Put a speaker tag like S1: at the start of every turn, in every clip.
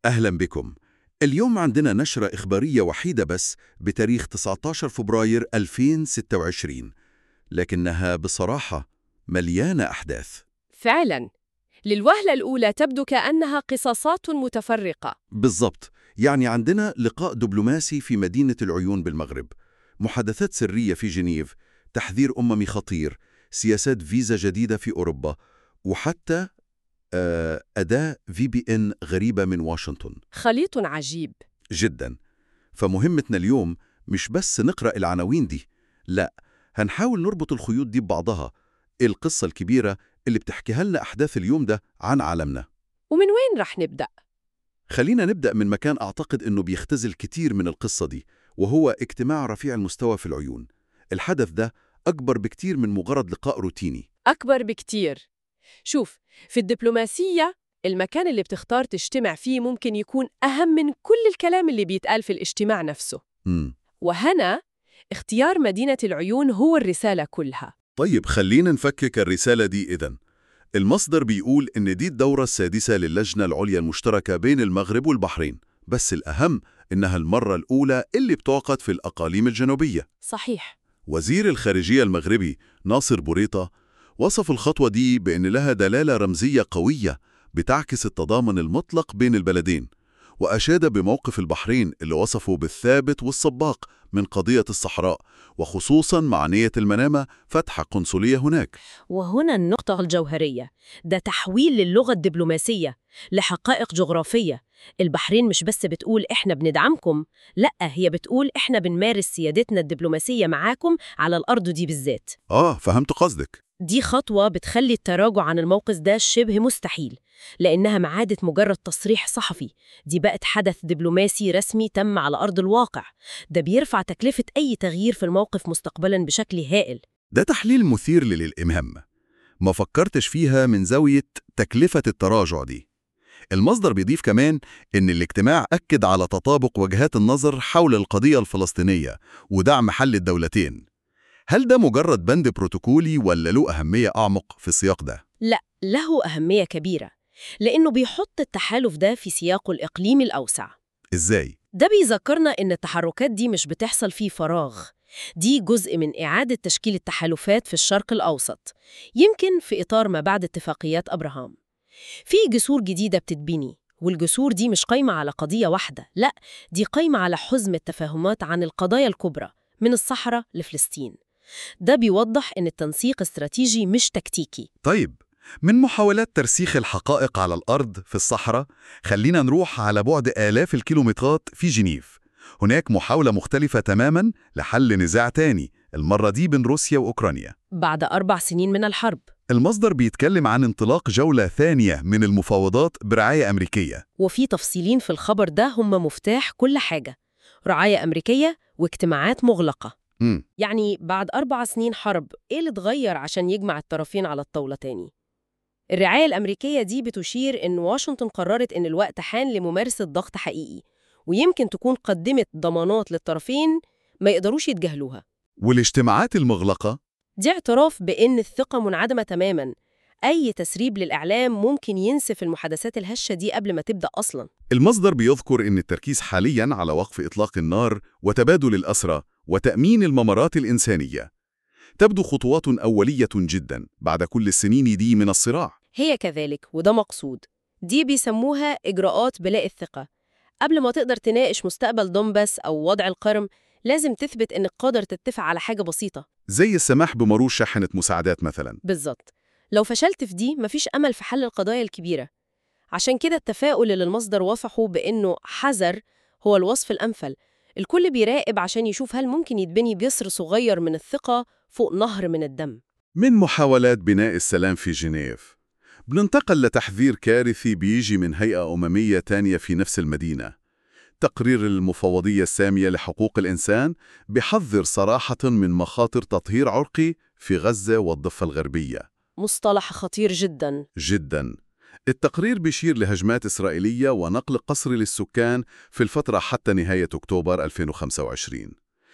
S1: أهلا بكم اليوم عندنا نشرة إخبارية وحيدة بس بتاريخ 19 فبراير 2026 لكنها بصراحة مليانة أحداث
S2: فعلا للوهلة الأولى تبدو كأنها قصاصات متفرقة
S1: بالضبط يعني عندنا لقاء دبلوماسي في مدينة العيون بالمغرب محادثات سرية في جنيف تحذير أممي خطير سياسات فيزا جديدة في أوروبا وحتى آه، أداة في بي إن غريبة من واشنطن
S2: خليط عجيب
S1: جدا فمهمتنا اليوم مش بس نقرأ العناوين دي لا هنحاول نربط الخيوط دي ببعضها إيه القصة الكبيرة اللي بتحكيها لنا أحداث اليوم ده عن عالمنا
S2: ومن وين رح نبدأ؟
S1: خلينا نبدأ من مكان أعتقد أنه بيختزل كتير من القصة دي وهو اجتماع رفيع المستوى في العيون الحدث ده أكبر بكتير من مجرد لقاء روتيني
S2: أكبر بكتير شوف في الدبلوماسية المكان اللي بتختار تجتمع فيه ممكن يكون أهم من كل الكلام اللي بيتقال في الاجتماع نفسه
S1: مم.
S2: وهنا اختيار مدينة العيون هو الرسالة كلها
S1: طيب خلينا نفكك الرسالة دي إذن المصدر بيقول إن دي الدورة السادسة للجنة العليا المشتركة بين المغرب والبحرين بس الأهم إنها المرة الأولى اللي بتعقد في الأقاليم الجنوبية
S2: صحيح
S1: وزير الخارجية المغربي ناصر بوريطة وصف الخطوة دي بأن لها دلالة رمزية قوية بتعكس التضامن المطلق بين البلدين وأشاد بموقف البحرين اللي وصفه بالثابت والسباق من قضية الصحراء وخصوصا مع نية المنامة فتح قنصلية هناك
S3: وهنا النقطة الجوهرية ده تحويل للغة الدبلوماسية لحقائق جغرافية البحرين مش بس بتقول إحنا بندعمكم لأ هي بتقول إحنا بنمارس سيادتنا الدبلوماسية معاكم على الأرض دي بالذات
S1: آه فهمت قصدك
S3: دي خطوة بتخلي التراجع عن الموقف ده شبه مستحيل لأنها ما عادت مجرد تصريح صحفي دي بقت حدث دبلوماسي رسمي تم على أرض الواقع ده بيرفع تكلفة أي تغيير في الموقف مستقبلا بشكل هائل
S1: ده تحليل مثير للإمهام ما فكرتش فيها من زاوية تكلفة التراجع دي المصدر بيضيف كمان إن الاجتماع أكد على تطابق وجهات النظر حول القضية الفلسطينية ودعم حل الدولتين هل ده مجرد بند بروتوكولي ولا له أهمية أعمق في السياق ده؟
S3: لا له أهمية كبيرة لأنه بيحط التحالف ده في سياقه الإقليمي الأوسع
S1: إزاي؟
S3: ده بيذكرنا إن التحركات دي مش بتحصل في فراغ دي جزء من إعادة تشكيل التحالفات في الشرق الأوسط يمكن في إطار ما بعد اتفاقيات أبراهام في جسور جديدة بتتبني والجسور دي مش قايمة على قضية واحدة لا دي قايمة على حزم التفاهمات عن القضايا الكبرى من الصحراء لفلسطين ده بيوضح إن التنسيق استراتيجي مش تكتيكي
S1: طيب من محاولات ترسيخ الحقائق على الأرض في الصحراء خلينا نروح على بعد آلاف الكيلومترات في جنيف هناك محاولة مختلفة تماما لحل نزاع تاني المرة دي بين روسيا وأوكرانيا
S3: بعد أربع سنين من الحرب
S1: المصدر بيتكلم عن انطلاق جولة ثانية من المفاوضات برعاية أمريكية
S3: وفي تفصيلين في الخبر ده هم مفتاح كل حاجة رعاية أمريكية واجتماعات مغلقة
S1: مم.
S3: يعني بعد أربع سنين حرب إيه اللي اتغير عشان يجمع الطرفين على الطاولة تاني؟ الرعاية الأمريكية دي بتشير إن واشنطن قررت إن الوقت حان لممارسة ضغط حقيقي ويمكن تكون قدمت ضمانات للطرفين ما يقدروش يتجاهلوها
S1: والاجتماعات المغلقة
S3: دي اعتراف بإن الثقة منعدمة تماماً أي تسريب للإعلام ممكن ينسف المحادثات الهشة دي قبل ما تبدأ أصلاً
S1: المصدر بيذكر أن التركيز حاليا على وقف إطلاق النار وتبادل الأسرى وتأمين الممرات الإنسانية تبدو خطوات أولية جدا بعد كل السنين دي من الصراع
S3: هي كذلك وده مقصود دي بيسموها إجراءات بلاء الثقة قبل ما تقدر تناقش مستقبل دونباس أو وضع القرم لازم تثبت إنك قادر تتفق على حاجة بسيطة
S1: زي السماح بمرور شاحنة مساعدات مثلا
S3: بالظبط لو فشلت في دي مفيش أمل في حل القضايا الكبيرة عشان كده التفاؤل اللي المصدر وصفه بإنه حذر هو الوصف الأمثل الكل بيراقب عشان يشوف هل ممكن يتبني بيسر صغير من الثقة فوق نهر من الدم
S1: من محاولات بناء السلام في جنيف بننتقل لتحذير كارثي بيجي من هيئة أممية تانية في نفس المدينة تقرير المفوضية السامية لحقوق الإنسان بحذر صراحة من مخاطر تطهير عرقي في غزة والضفة الغربية
S3: مصطلح خطير جدا
S1: جدا التقرير بيشير لهجمات إسرائيلية ونقل قسري للسكان في الفترة حتى نهاية أكتوبر 2025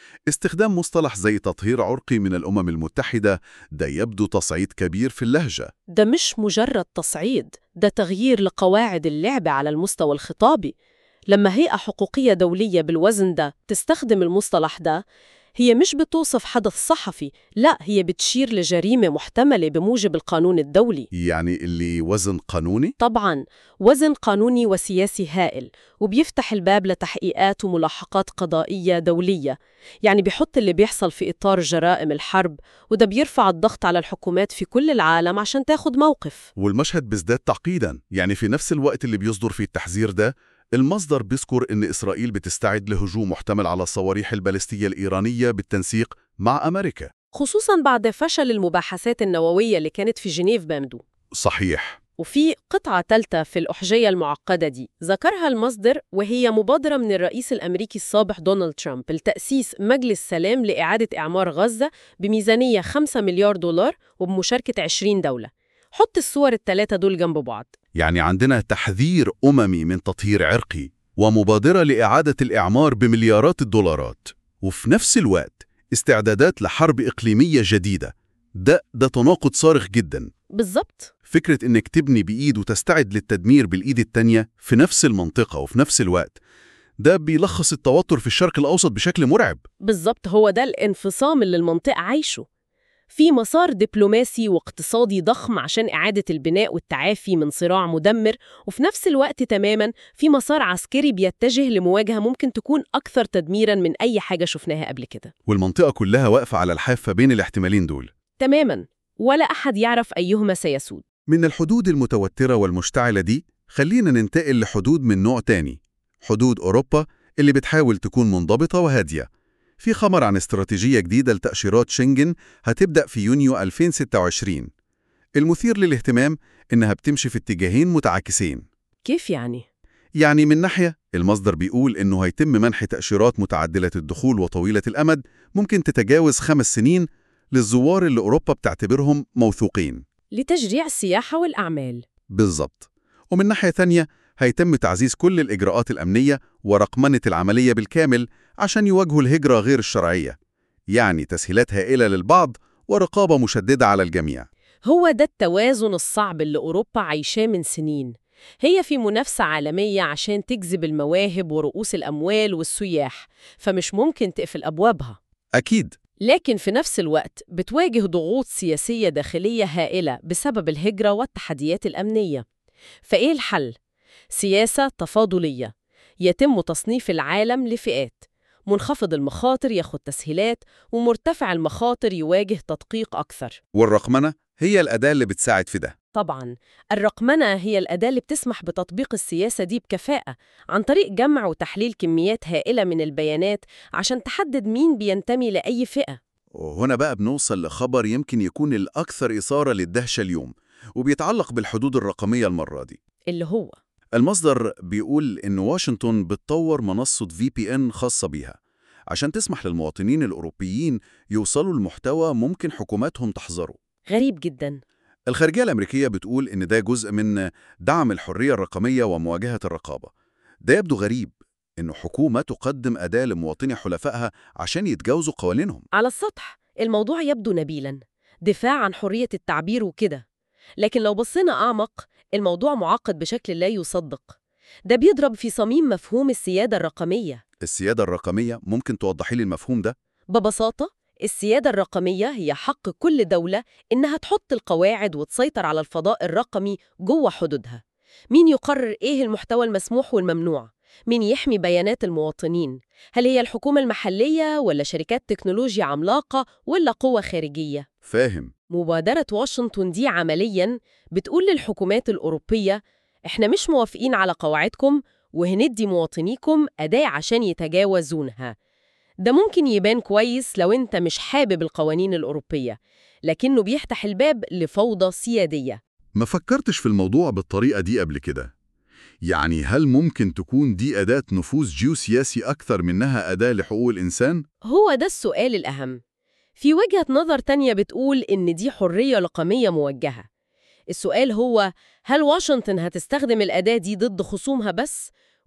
S1: استخدام مصطلح زي تطهير عرقي من الأمم المتحدة ده يبدو تصعيد كبير في اللهجة
S2: ده مش مجرد تصعيد ده تغيير لقواعد اللعب على المستوى الخطابي لما هيئة حقوقية دولية بالوزن ده تستخدم المصطلح ده هي مش بتوصف حدث صحفي لا هي بتشير لجريمة محتملة بموجب القانون الدولي
S1: يعني اللي وزن قانوني؟
S2: طبعا وزن قانوني وسياسي هائل وبيفتح الباب لتحقيقات وملاحقات قضائية دولية يعني بيحط اللي بيحصل في إطار جرائم الحرب وده بيرفع الضغط على الحكومات في كل العالم عشان تاخد موقف
S1: والمشهد بيزداد تعقيدا يعني في نفس الوقت اللي بيصدر فيه التحذير ده المصدر بيذكر إن إسرائيل بتستعد لهجوم محتمل على الصواريخ البالستية الإيرانية بالتنسيق مع أمريكا
S2: خصوصا بعد فشل المباحثات النووية اللي كانت في جنيف بامدو
S1: صحيح
S2: وفي قطعة ثالثة في الأحجية المعقدة دي ذكرها المصدر وهي مبادرة من الرئيس الأمريكي السابق دونالد ترامب لتأسيس مجلس سلام لإعادة إعمار غزة بميزانية 5 مليار دولار وبمشاركة 20 دولة حط الصور الثلاثة دول جنب بعض
S1: يعني عندنا تحذير أممي من تطهير عرقي ومبادرة لإعادة الإعمار بمليارات الدولارات وفي نفس الوقت استعدادات لحرب إقليمية جديدة ده ده تناقض صارخ جدا
S2: بالظبط
S1: فكرة إنك تبني بإيد وتستعد للتدمير بالإيد التانية في نفس المنطقة وفي نفس الوقت ده بيلخص التوتر في الشرق الأوسط بشكل مرعب
S2: بالظبط هو ده الانفصام اللي المنطقة عايشه في مسار دبلوماسي واقتصادي ضخم عشان إعادة البناء والتعافي من صراع مدمر وفي نفس الوقت تماما في مسار عسكري بيتجه لمواجهة ممكن تكون أكثر تدميرا من أي حاجة شفناها قبل كده
S1: والمنطقة كلها واقفة على الحافة بين الاحتمالين دول
S2: تماما ولا أحد يعرف أيهما سيسود
S1: من الحدود المتوترة والمشتعلة دي خلينا ننتقل لحدود من نوع تاني حدود أوروبا اللي بتحاول تكون منضبطة وهادية في خبر عن استراتيجية جديدة لتأشيرات شنجن هتبدأ في يونيو 2026 المثير للاهتمام إنها بتمشي في اتجاهين متعاكسين
S2: كيف يعني؟
S1: يعني من ناحية المصدر بيقول إنه هيتم منح تأشيرات متعدلة الدخول وطويلة الأمد ممكن تتجاوز خمس سنين للزوار اللي أوروبا بتعتبرهم موثوقين
S2: لتشجيع السياحة والأعمال
S1: بالظبط ومن ناحية ثانية هيتم تعزيز كل الإجراءات الأمنية ورقمنة العملية بالكامل عشان يواجهوا الهجرة غير الشرعية يعني تسهيلات هائلة للبعض ورقابة مشددة على الجميع
S2: هو ده التوازن الصعب اللي أوروبا عايشاه من سنين هي في منافسة عالمية عشان تجذب المواهب ورؤوس الأموال والسياح فمش ممكن تقفل أبوابها
S1: أكيد
S2: لكن في نفس الوقت بتواجه ضغوط سياسية داخلية هائلة بسبب الهجرة والتحديات الأمنية فإيه الحل؟ سياسة تفاضلية يتم تصنيف العالم لفئات منخفض المخاطر ياخد تسهيلات ومرتفع المخاطر يواجه تدقيق أكثر
S1: والرقمنة هي الأداة اللي بتساعد في ده
S2: طبعاً الرقمنة هي الأداة اللي بتسمح بتطبيق السياسة دي بكفاءة عن طريق جمع وتحليل كميات هائلة من البيانات عشان تحدد مين بينتمي لأي فئة
S1: وهنا بقى بنوصل لخبر يمكن يكون الأكثر إثارة للدهشة اليوم وبيتعلق بالحدود الرقمية المرة دي
S2: اللي هو
S1: المصدر بيقول إن واشنطن بتطور منصة VPN خاصة بيها عشان تسمح للمواطنين الأوروبيين يوصلوا لمحتوى ممكن حكوماتهم تحظره
S2: غريب جداً
S1: الخارجية الأمريكية بتقول إن ده جزء من دعم الحرية الرقمية ومواجهة الرقابة ده يبدو غريب إن حكومة تقدم أداة لمواطني حلفائها عشان يتجاوزوا قوانينهم
S2: على السطح الموضوع يبدو نبيلاً دفاع عن حرية التعبير وكده لكن لو بصينا أعمق الموضوع معقد بشكل لا يصدق ده بيضرب في صميم مفهوم السيادة الرقمية
S1: السيادة الرقمية ممكن توضحي لي المفهوم ده؟
S2: ببساطة السيادة الرقمية هي حق كل دولة إنها تحط القواعد وتسيطر على الفضاء الرقمي جوه حدودها مين يقرر إيه المحتوى المسموح والممنوع؟ مين يحمي بيانات المواطنين؟ هل هي الحكومة المحلية ولا شركات تكنولوجيا عملاقة ولا قوة خارجية؟
S1: فاهم
S2: مبادرة واشنطن دي عملياً بتقول للحكومات الأوروبية إحنا مش موافقين على قواعدكم وهندي مواطنيكم أداة عشان يتجاوزونها ده ممكن يبان كويس لو أنت مش حابب القوانين الأوروبية لكنه بيفتح الباب لفوضى سيادية
S1: ما فكرتش في الموضوع بالطريقة دي قبل كده يعني هل ممكن تكون دي أداة نفوذ جيوسياسي أكثر منها أداة لحقوق الإنسان؟
S2: هو ده السؤال الأهم في وجهة نظر تانية بتقول إن دي حرية رقمية موجهة السؤال هو هل واشنطن هتستخدم الأداة دي ضد خصومها بس؟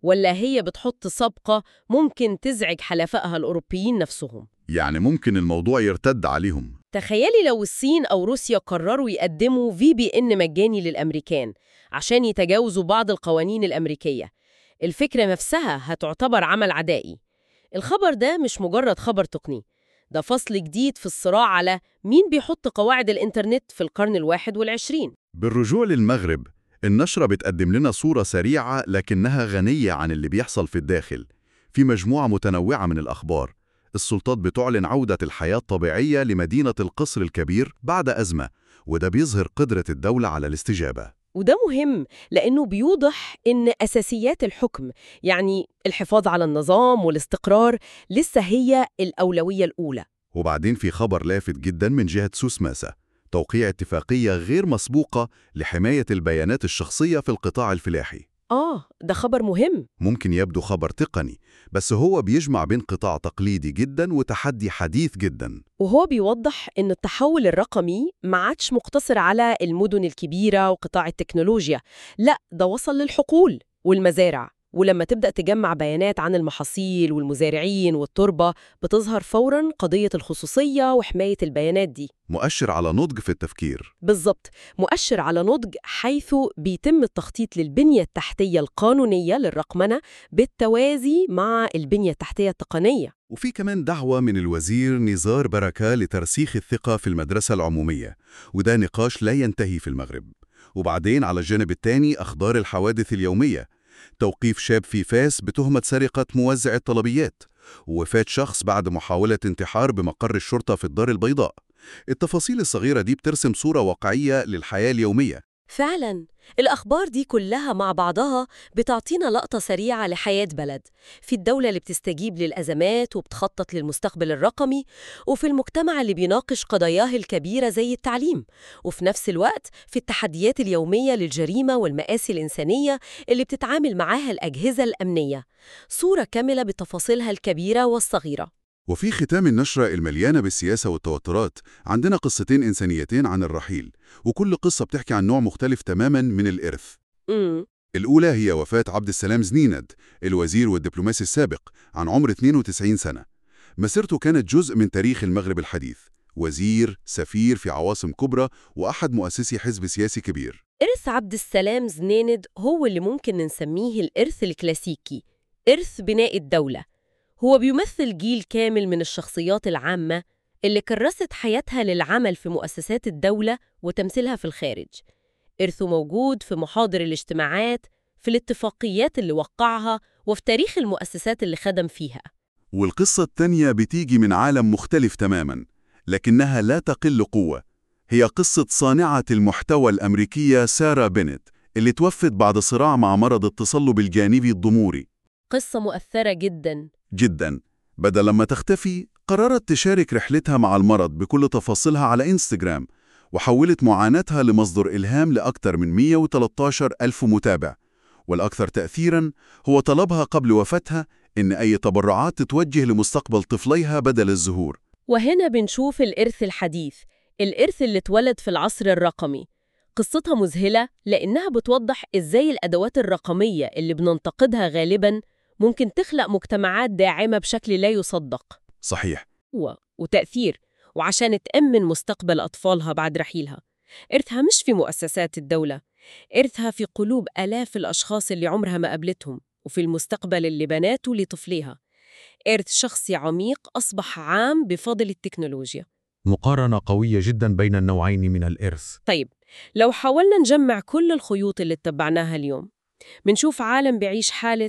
S2: ولا هي بتحط سابقة ممكن تزعج حلفائها الأوروبيين نفسهم
S1: يعني ممكن الموضوع يرتد عليهم
S2: تخيلي لو الصين أو روسيا قرروا يقدموا في بي إن مجاني للأمريكان عشان يتجاوزوا بعض القوانين الأمريكية الفكرة نفسها هتعتبر عمل عدائي الخبر ده مش مجرد خبر تقني ده فصل جديد في الصراع على مين بيحط قواعد الإنترنت في القرن الواحد والعشرين
S1: بالرجوع للمغرب النشرة بتقدم لنا صورة سريعة لكنها غنية عن اللي بيحصل في الداخل في مجموعة متنوعة من الأخبار السلطات بتعلن عودة الحياة الطبيعية لمدينة القصر الكبير بعد أزمة وده بيظهر قدرة الدولة على الاستجابة
S2: وده مهم لأنه بيوضح إن أساسيات الحكم يعني الحفاظ على النظام والاستقرار لسه هي الأولوية الأولى
S1: وبعدين في خبر لافت جدا من جهة سوسماسة توقيع اتفاقية غير مسبوقة لحماية البيانات الشخصية في القطاع الفلاحي
S2: آه ده خبر مهم
S1: ممكن يبدو خبر تقني بس هو بيجمع بين قطاع تقليدي جدا وتحدي حديث جدا
S2: وهو بيوضح إن التحول الرقمي ما عادش مقتصر على المدن الكبيرة وقطاع التكنولوجيا لا ده وصل للحقول والمزارع ولما تبدأ تجمع بيانات عن المحاصيل والمزارعين والتربة بتظهر فوراً قضية الخصوصية وحماية البيانات دي
S1: مؤشر على نضج في التفكير
S2: بالضبط مؤشر على نضج حيث بيتم التخطيط للبنية التحتية القانونية للرقمنة بالتوازي مع البنية التحتية التقنية
S1: وفي كمان دعوة من الوزير نزار بركة لترسيخ الثقة في المدرسة العمومية وده نقاش لا ينتهي في المغرب وبعدين على الجانب الثاني أخبار الحوادث اليومية توقيف شاب في فاس بتهمة سرقة موزع الطلبيات ووفاة شخص بعد محاولة انتحار بمقر الشرطة في الدار البيضاء التفاصيل الصغيرة دي بترسم صورة واقعية للحياة اليومية
S3: فعلا الأخبار دي كلها مع بعضها بتعطينا لقطة سريعة لحياة بلد في الدولة اللي بتستجيب للأزمات وبتخطط للمستقبل الرقمي وفي المجتمع اللي بيناقش قضاياه الكبيرة زي التعليم وفي نفس الوقت في التحديات اليومية للجريمة والمآسي الإنسانية اللي بتتعامل معاها الأجهزة الأمنية صورة كاملة بتفاصيلها الكبيرة والصغيرة
S1: وفي ختام النشرة المليانة بالسياسة والتوترات عندنا قصتين إنسانيتين عن الرحيل وكل قصة بتحكي عن نوع مختلف تماما من الإرث
S2: امم
S1: الأولى هي وفاة عبد السلام زنيند الوزير والدبلوماسي السابق عن عمر 92 سنة مسيرته كانت جزء من تاريخ المغرب الحديث وزير، سفير في عواصم كبرى وأحد مؤسسي حزب سياسي كبير
S2: إرث عبد السلام زنيند هو اللي ممكن نسميه الإرث الكلاسيكي إرث بناء الدولة هو بيمثل جيل كامل من الشخصيات العامة اللي كرست حياتها للعمل في مؤسسات الدولة وتمثيلها في الخارج إرثه موجود في محاضر الاجتماعات في الاتفاقيات اللي وقعها وفي تاريخ المؤسسات اللي خدم فيها
S1: والقصة الثانية بتيجي من عالم مختلف تماما لكنها لا تقل قوة هي قصة صانعة المحتوى الأمريكية سارة بينت اللي توفت بعد صراع مع مرض التصلب الجانبي الضموري
S2: قصة مؤثرة جداً
S1: جدا بدل لما تختفي قررت تشارك رحلتها مع المرض بكل تفاصيلها على إنستغرام وحولت معاناتها لمصدر إلهام لأكثر من 113 ألف متابع والأكثر تأثيراً هو طلبها قبل وفاتها إن أي تبرعات تتوجه لمستقبل طفليها بدل الزهور
S2: وهنا بنشوف الإرث الحديث الإرث اللي اتولد في العصر الرقمي قصتها مذهلة لأنها بتوضح إزاي الأدوات الرقمية اللي بننتقدها غالباً ممكن تخلق مجتمعات داعمة بشكل لا يصدق
S1: صحيح
S2: قوة وتأثير وعشان تأمن مستقبل أطفالها بعد رحيلها إرثها مش في مؤسسات الدولة إرثها في قلوب آلاف الأشخاص اللي عمرها ما قابلتهم وفي المستقبل اللي بناته لطفليها إرث شخصي عميق أصبح عام بفضل التكنولوجيا
S4: مقارنة قوية جدا بين النوعين من الإرث
S2: طيب لو حاولنا نجمع كل الخيوط اللي اتبعناها اليوم بنشوف عالم بيعيش حالة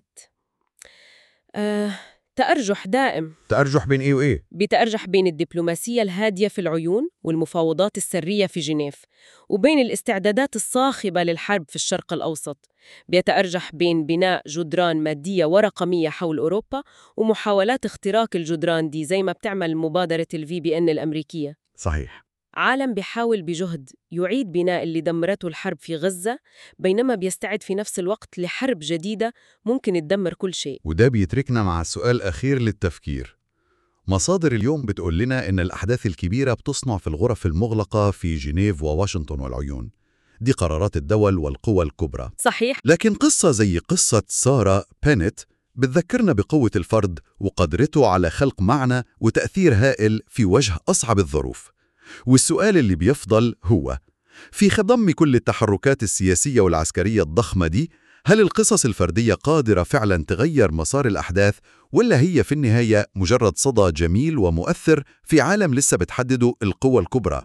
S2: آه، تأرجح دائم
S4: تأرجح بين إيه وإيه؟
S2: بيتأرجح بين الدبلوماسية الهادية في العيون والمفاوضات السرية في جنيف وبين الاستعدادات الصاخبة للحرب في الشرق الأوسط بيتأرجح بين بناء جدران مادية ورقمية حول أوروبا ومحاولات اختراق الجدران دي زي ما بتعمل مبادرة الفي بي إن الأمريكية
S4: صحيح
S2: عالم بيحاول بجهد يعيد بناء اللي دمرته الحرب في غزة بينما بيستعد في نفس الوقت لحرب جديدة ممكن تدمر كل شيء
S1: وده بيتركنا مع سؤال أخير للتفكير مصادر اليوم بتقول لنا إن الأحداث الكبيرة بتصنع في الغرف المغلقة في جنيف وواشنطن والعيون دي قرارات الدول والقوى الكبرى
S2: صحيح
S1: لكن قصة زي قصة سارة بينت بتذكرنا بقوة الفرد وقدرته على خلق معنى وتأثير هائل في وجه أصعب الظروف والسؤال اللي بيفضل هو في خضم كل التحركات السياسية والعسكرية الضخمة دي هل القصص الفردية قادرة فعلا تغير مسار الأحداث ولا هي في النهاية مجرد صدى جميل ومؤثر في عالم لسه بتحدده القوى الكبرى؟